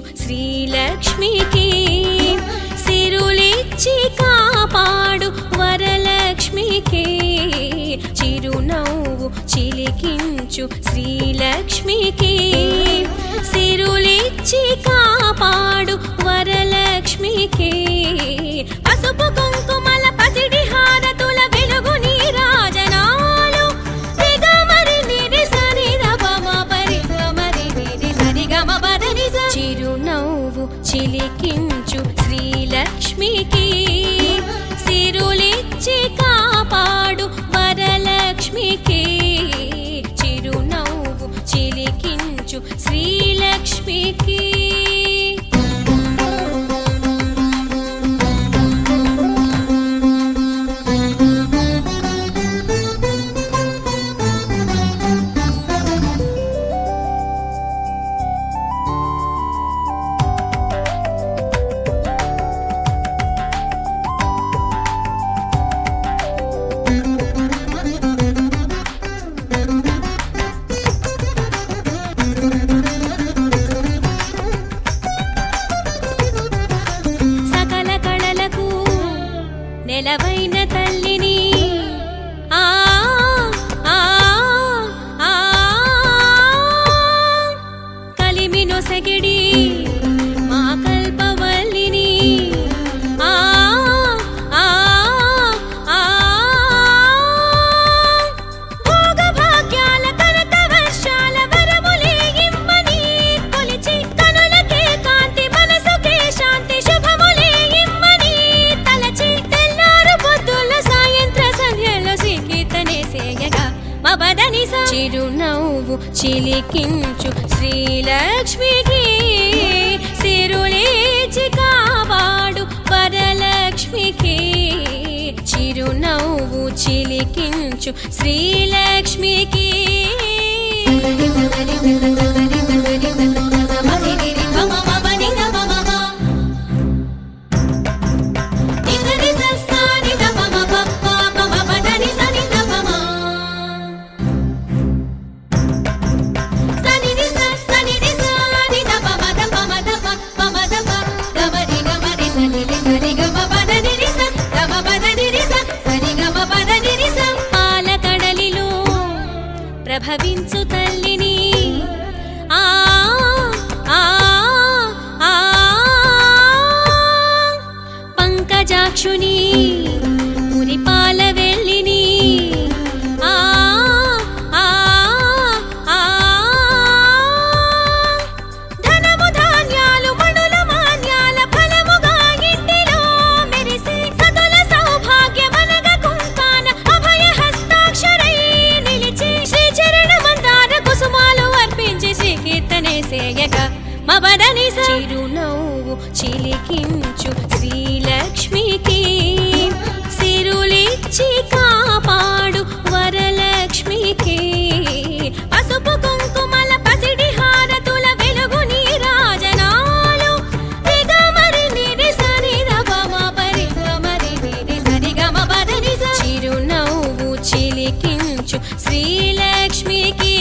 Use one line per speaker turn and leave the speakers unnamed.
శ్రీలక్ష్మికి సిరులిచ్చి కాపాడు వరలక్ష్మికి చిరునవ్వు చిలికించు శ్రీలక్ష్మికి సిరులిచ్చి కాపాడు వరలక్ష్మికి పసుపు కుంకుమల పసిడి హారతుల వెలుగు నీరాజనాలు దిగమరి నిరి సరి రపమ పరి గమరి నిరి సరి గమ పదని స. చిరునవ్వు చిలికించు శ్రీలక్ష్మికి సిరులిచ్చి కాపాడు వరలక్ష్మికి చిరునవ్వు చిలికించు శ్రీలక్ష్మికి సకల కళలకు నెలవైన తల్లిని ఆ ఆ ఆ కలిమి నొసగిడి మా కల్పవల్లిని ఆ ఆ ఆ భోగ భాగ్యాల కనక వర్షాల వరములే ఇమ్మని కొలిచి కనులకే కాంతి మనసుకే శాంతి శుభములే ఇమ్మని తలచి తెల్లారు పొద్దుల సాయంత్ర సంధ్యలో సికితనే సేయగా మబదని చిరునవ్వు చిలికించు శ్రీలక్ష్మికి సిరులేచి కాపాడు వరలక్ష్మికి చిరునవ్వు చిలికించు శ్రీలక్ష్మికి పాలకడలిలో ప్రభవించు తల్లిని ఆ ఆ ఆ పంకజాక్షుని పురిపాల వెళ్ళిని ఆ ఆ ఆ ధనము ధాన్యాలు మణుల మాన్యాల ఫలముగా ఇంటిలో మెరిసే సతుల సౌభాగ్యమనగ కుంకాన అభయ హస్తాక్షరై నిలిచి శ్రీ చరణ మందార కుసుమాలు అర్పించి శ్రీ కీర్తనే సేయగా మబదని చిరునవ్వు చిలికించు శ్రీలక్ష్మికి సిరులిచ్చి కాపాడు వరలక్ష్మికి పసుపు కుంకుమల పసిడి హారతుల వెలుగు నీరాజనాలు దిగమరి నిరి సరి రపమ పరి గమరి నిరి సరి గమ పదని స. చిరునవ్వు చిలికించు శ్రీలక్ష్మికి